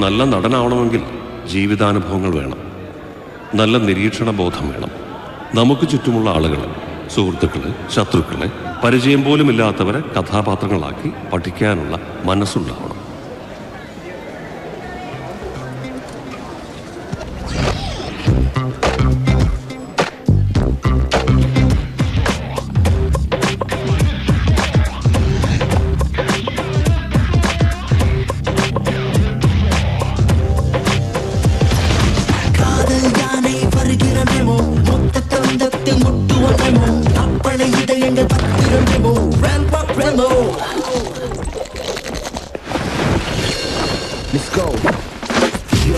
നല്ല നടനാവണമെങ്കിൽ ജീവിതാനുഭവങ്ങൾ വേണം നല്ല നിരീക്ഷണ ബോധം വേണം നമുക്ക് ചുറ്റുമുള്ള ആളുകളെ സുഹൃത്തുക്കളെ ശത്രുക്കളെ പരിചയം പോലും ഇല്ലാത്തവരെ കഥാപാത്രങ്ങളാക്കി പഠിക്കാനുള്ള മനസ്സുണ്ടാവണം காதல் யானை வருகிறனமோ மொத்த தந்தத்தில் முட்டுவனமோ அப்பளை இதயங்கள் பத்திரமோ Rambo Remo Let's go. Yo.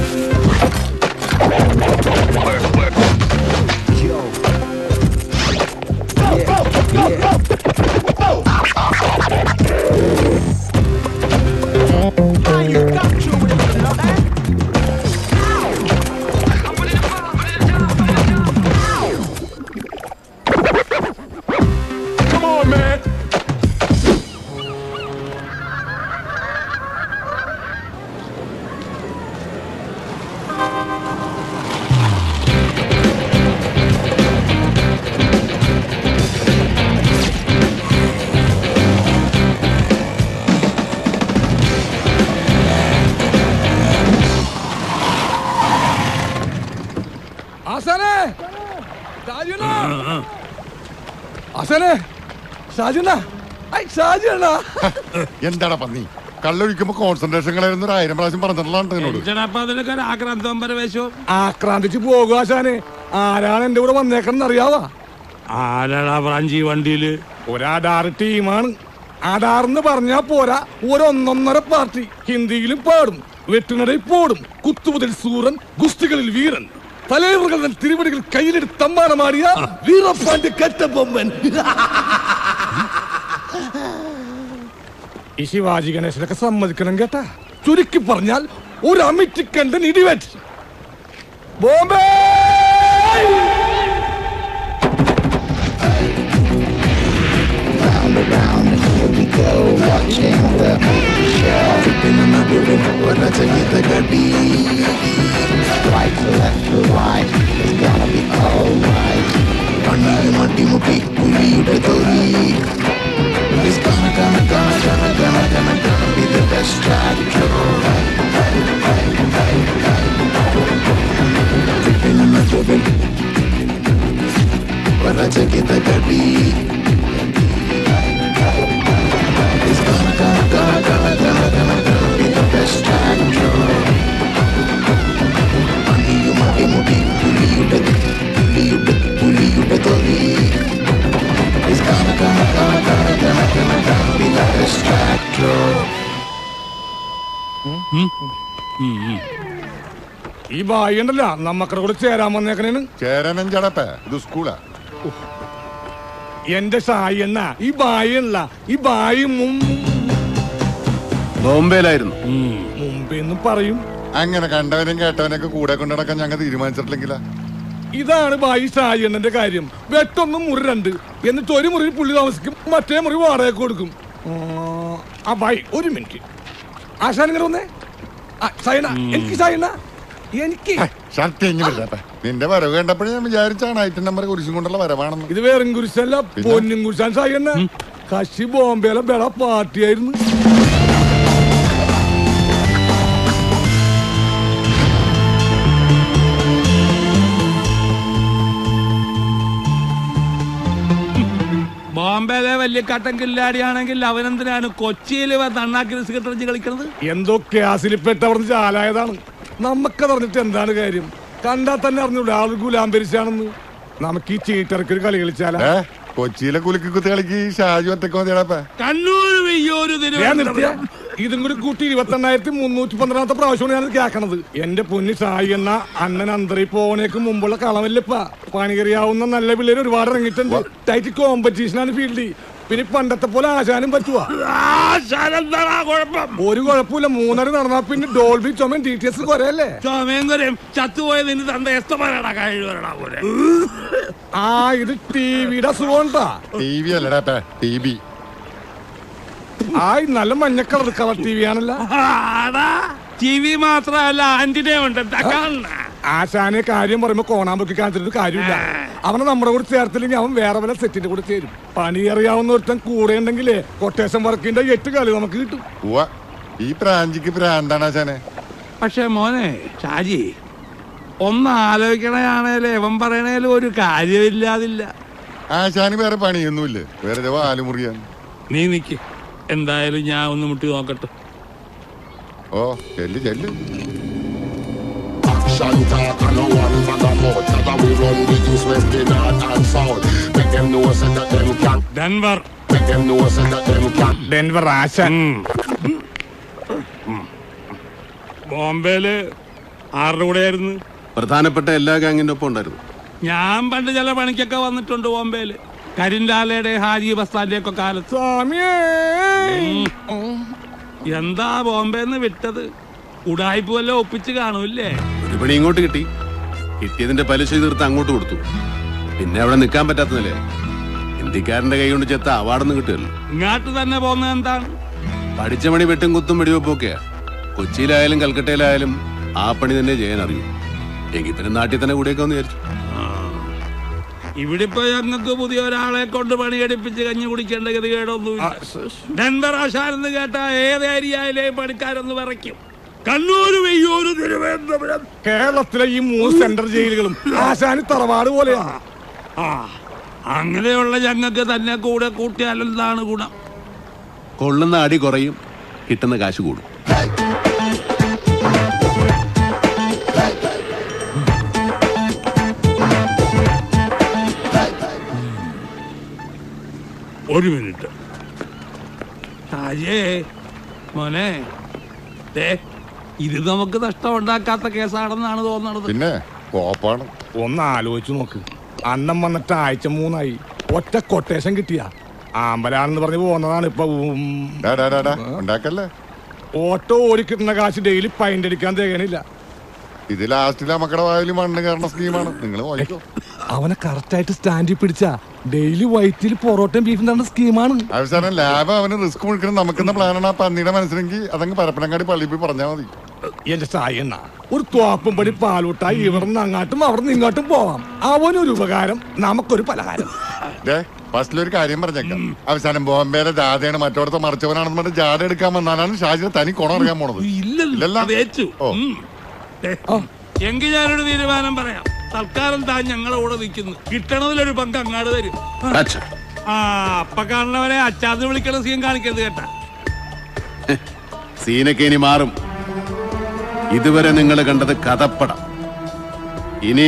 Yo. Yeah, yeah. Come on, man. ആശാനെ ഷാജുന ആശാനെ ഷാജുന ഐ ഷാജുന എന്താടാ പന്നി കള്ളൊഴിക്കുമ്പോ കോൺസെൻട്രേഷൻ കളയുന്ന ഒരു ആയിരം പ്രാവശ്യം പറഞ്ഞിട്ടുള്ളതാണ് എന്നോട് ചേട്ടാ അതിനൊക്കെ ഒരു ആക്രാന്തം പരവേശോ ആക്രാന്തിച്ച് പോകുക ആശാനെ ആരാണ് എന്റെ കൂടെ വന്നേക്കണം അറിയാവാ ആരാടാ ബ്രാഞ്ചി വണ്ടിയില് ഒരാടാറ് ടീമാണ് ആടാറെന്ന് പറഞ്ഞാ പോരാ ഒരൊന്നൊന്നര പാർട്ടി ഹിന്ദിയിലും പാടും വെട്ടിനടയിൽ പോടും കുത്തുമുതൽ സൂറൻ ഗുസ്തികളിൽ വീരൻ തലൈവറുകൾ തിരുവടികൾ കയ്യിലെടുത്ത് തമ്മാനമാടിയ വീറപ്പാന്റെ കെട്ടബൊമ്മൻ ഈ ശിവാജി ഗണേശനൊക്കെ സമ്മതിക്കണം കേട്ടാ ചുരുക്കി പറഞ്ഞാൽ ഒരു അമിറ്റിക്കണ്ടൻ ഇടിവെറ്റ് ബോംബെ ഈ ബായി ഉണ്ടല്ല നമ്മക്കടെ കൂടെ ചേരാൻ വന്നേക്കണേന് ചേരാനും ചടപ്പേ ഇത് സ്കൂളാ എന്റെ ഷായി എന്ന ഈ ബായി അല്ല ഈ ബായി ബോംബെയിലായിരുന്നു മുമ്പെന്നും പറയും അങ്ങനെ കണ്ടവനും കേട്ടവനൊക്കെ കൂടെ കൊണ്ടു നടക്കാൻ ഞങ്ങൾ തീരുമാനിച്ചിട്ടില്ലെങ്കിലാ ഇതാണ് ബായി ഷായി എണ്ണന്റെ കാര്യം വെട്ടൊന്നും മുറി രണ്ട് എന്നിട്ട് ഒരു മുറി പുള്ളി താമസിക്കും മറ്റേ മുറി വാടക കൊടുക്കും ആ, ആ ബായി ഒരു മിനിറ്റ് ആശാൻ ഇങ്ങനെ വന്നേ ആ, ഷായണ്ണ എനിക്ക് ഷായണ്ണ എനിക്ക് ഷർട്ട് എങ്ങി വരാപ്പേ നിന്റെ വരവ് കണ്ടപ്പോഴേ ഞാൻ വിചാരിച്ചാണ് ഐറ്റം നമ്പർ കുരിശും കൊണ്ടുള്ള വരവാണെന്ന് ഇത് വേറെ കുരിശല്ല പിന്നെ? പൊന്നും കുരിശാൻ ഷായണ്ണ കശി ബോംബെയിലെ ബെള പാർട്ടിയായിരുന്നു ബോംബെയിലെ വലിയ കട്ടൻ കില്ലാടിയാണെങ്കിൽ അവനെന്തിനാണ് കൊച്ചിയിൽ തണ്ണാക്കി സെക്രട്ടറി കളിക്കുന്നത് എന്തോ ക്യാസിൽ പെട്ടവർന്ന് ചാലായതാണ് നമുക്കതറിഞ്ഞിട്ട് എന്താണ് കാര്യം കണ്ടാൽ തന്നെ അറിഞ്ഞൂടെ ആൾ ഗുലാംബരിച്ചാണെന്ന് നമുക്ക് ഈ ചീട്ടിറക്കൊരു കളി കളിച്ചാലാ ഏ കൊച്ചിയിലെ കുലുക്കി കുത്തി കളിക്ക് ഈ ഷാജു ഒറ്റക്ക് മതിയടാപ്പേ കണ്ണൂർ വെയ്യോര് ഞാൻ നിർത്തിയ തിരുവനന്തപുരം ഇതും കൂടി കൂട്ടി ഇരുപത്തി എണ്ണായിരത്തി മുന്നൂറ്റി പന്ത്രണ്ടാമത്തെ പ്രാവശ്യമാണ് ഞാൻ കേൾക്കണത് എന്റെ പൊന്നി സായി എന്ന അണ്ണൻ അന്തരി പോണേക്ക് മുമ്പുള്ള കളമല്ലപ്പ പണികറിയാവുന്ന നല്ല പിള്ളേര് ഒരുപാട് ഇറങ്ങിയിട്ടുണ്ട് ടൈറ്റ് കോമ്പറ്റീഷനാണ് ഫീൽഡിൽ പിന്നെ പണ്ടത്തെ പോലെ ആശാനും പറ്റുവാ എന്താടാ കുഴപ്പം ഒരു കുഴപ്പമില്ല മൂന്നര നടന്നാ പിന്നെ ഡോൾബി ചുമൻ ഡി ടി എസ് കുറയല്ലേ ചുമയും ചത്തുപോയ നിന്റെ തന്റെ എസ്തമാരാടാ കഴിവരടാ പോലെ ആ ഇത് ടിവിയുടെ അസുഖണ്ടാ ടി വി അല്ലടാപ്പേ ടി ബി ആ ഈ നല്ല മഞ്ഞ കളർ കളർ ടി വി ആണല്ലോ ആടാ ചെവി മാത്രമല്ല ആന്റിനെ ഉണ്ട് ദാ കാണുന്ന. ആശാനെ കാര്യം പറയുമ്പോ കോണാൻ പൊക്കി കാണിച്ചിട്ട് കാര്യമില്ല അവനെ നമ്മുടെ കൂടെ ചേർത്തില്ലെങ്കിൽ അവൻ വേറെ വല്ല സെറ്റിന്റെ കൂടെ ചേരും പണി അറിയാവുന്ന ഒരുത്തൻ കൂടെ ഉണ്ടെങ്കിലേ കൊട്ടേഷൻ വർക്കിന്റെ എട്ട് കളി നമുക്ക് കിട്ടും ഉവ്വ ഈ പ്രാഞ്ചിക്ക് പ്രാന്താണ് ആശാനെ പക്ഷെ മോനെ ഷാജി ഒന്ന് ആലോചിക്കണയാണേലും ഇവൻ പറയണേലും ഒരു കാര്യമില്ലാതില്ല ആശാന് വേറെ പണിയൊന്നുമില്ല വെറുതെ വാലുമുറിയാൻ നീ നിക്ക് എന്തായാലും ഞാൻ ഒന്ന് മുട്ടി നോക്കട്ടെ ഓ ചെല്ല് ചെല്ല് Action talk and no one bag of mouth That we run the east, west, the north and south Make them know say that them can Denver Make them know say that them can Denver ആശാൻ ബോംബെയില് ആരുടെ കൂടെയായിരുന്നു പ്രധാനപ്പെട്ട എല്ലാ ഗാങ്ങിന്റെ ഒപ്പം ഉണ്ടായിരുന്നു ഞാൻ പണ്ട് ചില പണിക്കൊക്കെ വന്നിട്ടുണ്ട് ബോംബെയില് കരിൻലാലയുടെ ഹാജി ബസ്താന്റെ ഒക്കെ കാലത്ത് സ്വാമിയേ എന്താ ബോംബെന്ന് വിട്ടത് ഉടായ്പ വല്ല ഒപ്പിച്ച് കാണൂല്ലേ ഒരു പണി ഇങ്ങോട്ട് കിട്ടി കിട്ടിയതിന്റെ പലിശ തീർത്ത് അങ്ങോട്ട് കൊടുത്തു പിന്നെ അവിടെ നിൽക്കാൻ പറ്റാത്ത നിലയാ ഹിന്ദിക്കാരന്റെ കൈ കൊണ്ട് ചെത്ത അവാർഡൊന്നും കിട്ടുമല്ലോ ഇങ്ങാട്ട് തന്നെ പോകുന്നത് എന്താണ് പഠിച്ച പണി വെട്ടും കുത്തും വെടിവെപ്പൊക്കെയാ കൊച്ചിയിലായാലും കൽക്കട്ടയിലായാലും ആ പണി തന്നെ ചെയ്യാൻ അറിയൂ എങ്കിൽ പിന്നെ നാട്ടിൽ തന്നെ കൂടെയൊക്കെ ഒന്ന് വിചാരിച്ചു ഇവിടെ ഇപ്പൊ ഞങ്ങൾക്ക് പുതിയ ഒരാളെ കൊണ്ട് പണിയെടുപ്പിച്ച് കഞ്ഞി കുടിക്കേണ്ട ഗതികേടൊന്നും ഡെൻവർ ആശാനെന്ന് കേട്ട ഏത് ഏരിയയിലെ പണിക്കാരൊന്ന് വിറയ്ക്കും കണ്ണൂര് വെയ്യൂര് തിരുവനന്തപുരം കേരളത്തിലെ ഈ മൂന്ന് സെൻട്രൽ ജയിലുകളും ആശാന് തറവാട് പോലെയാണ് ആ അങ്ങനെയുള്ള ഞങ്ങൾക്ക് തന്നെ കൂടെ കൂട്ടിയാലെന്താണ് ഗുണം കൊള്ളുന്ന അടി കുറയും കിട്ടുന്ന കാശ് കൂടും ഒരു മിനിറ്റ് ഷാജേ മോനെ ദേ ഇത് നമുക്ക് നഷ്ടമുണ്ടാക്കാത്ത കേസാണെന്നാണ് തോന്നണത് പിന്നെ കോപ്പാണ് ഒന്ന് ആലോചിച്ചു നോക്ക് അന്നം വന്നിട്ട് ആഴ്ച മൂന്നായി ഒറ്റ കൊട്ടേഷൻ കിട്ടിയ ആമ്പലാണെന്ന് പറഞ്ഞ് പോകുന്നതാണ് ഇപ്പൊ ഉം. ഡാ, ഡാ, ഡാ, ഡാ, ഉണ്ടാക്കല്ലേ ഓട്ടോ ഓടി കിട്ടുന്ന കാശ് ഡെയിലി പൈൻ്റ് അടിക്കാൻ തികയണില്ല ഇത് ലാസ്റ്റിൽ മക്കളുടെ വായിൽ മണ്ണ് കയറുന്ന സ്കീമാണ് നിങ്ങൾ നോക്കിക്കോ അവനെ കറക്റ്റായിട്ട് സ്റ്റാൻഡിൽ പിടിച്ച ഡെയിലി വൈറ്റിൽ പൊറോട്ടയും ബീഫും തന്ന സ്കീമാണ് അവസാനം ലാബ് അവന് റിസ്ക് മുഴുക്കണം നമുക്കെന്ന പ്ലാനാണ് ആ പന്നിയുടെ മനസ്സിലെങ്കിൽ അതങ്ങ് പരപ്പനങ്ങാടി പള്ളിയിൽ പോയി പറഞ്ഞാൽ മതി എന്റെ സായണ്ണ ഒരു തോപ്പും പടി പാലൂട്ടായി ഇവിടുന്ന് അങ്ങാട്ടും അവിടുന്ന് ഇങ്ങോട്ടും പോവാം അവനൊരു ഉപകാരം നമുക്കൊരു പലഹാരം ഡേ ഫസ്റ്റിലൊരു കാര്യം പറഞ്ഞേക്കാം അവസാനം ബോംബെയിലെ ജാഥയാണ് മറ്റോടത്തെ മറിച്ചവനാണെന്ന് പറഞ്ഞ് ജാഥ എടുക്കാൻ വന്നാലാണ് ഷാജിനെ തനി കുണം അറിയാൻ പോണത് ഇല്ലല്ലോ ഇല്ലല്ലോ. അത് ഏറ്റു ഓ. ഉം. ദേ, എങ്കിൽ ഞാനൊരു തീരുമാനം പറയാം തൽക്കാലം താൻ ഞങ്ങളെ കൂടെ നിൽക്കുന്നു കിട്ടണതിലൊരു പങ്ക് അങ്ങാട് തരും അച്ഛാ ആ അപ്പ കാണുന്നവരെ അച്ചാന്ന് വിളിക്കണ സീൻ കാണിക്കരുത് കേട്ടാ സീനൊക്കെ ഇനി മാറും ഇതുവരെ നിങ്ങൾ കണ്ടത് കഥപ്പടം ഇനി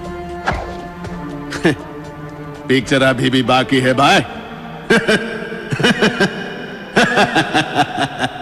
പിക്ചർ അഭി ബി ബാക്കി ഹെ ബായ്